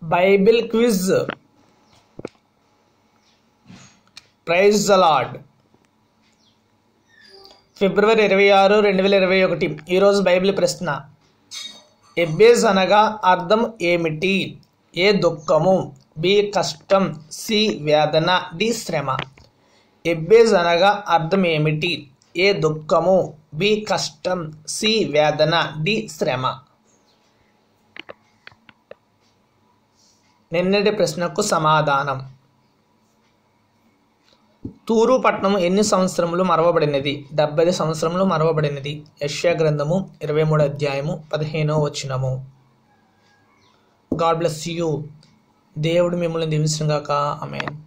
Bible quiz prize the lord ఫిబ్రవరి ఇరవై ఆరు రెండు వేల ఇరవై ఒకటి ఈరోజు బైబిల్ ప్రశ్న ఎబ్బేజ్ అనగా అర్థం ఏమిటి ఏ దుఃఖము బి కష్టం సి వేదన డి శ్రమ ఎబ్బేజ్ అనగా అర్థం ఏమిటి ఏ దుఃఖము బి కష్టం సి వేదన డి శ్రమ నిన్నటి ప్రశ్నకు సమాధానం తూరు పట్నం ఎన్ని సంవత్సరములు మరవబడినది డెబ్బై సంవత్సరములు మరవబడినది యశ్యా గ్రంథము ఇరవై మూడు అధ్యాయము పదిహేనో వచనము గాడ్ బ్లెస్ యూ దేవుడు మిమ్మల్ని దీవించిన గాక ఆమెన్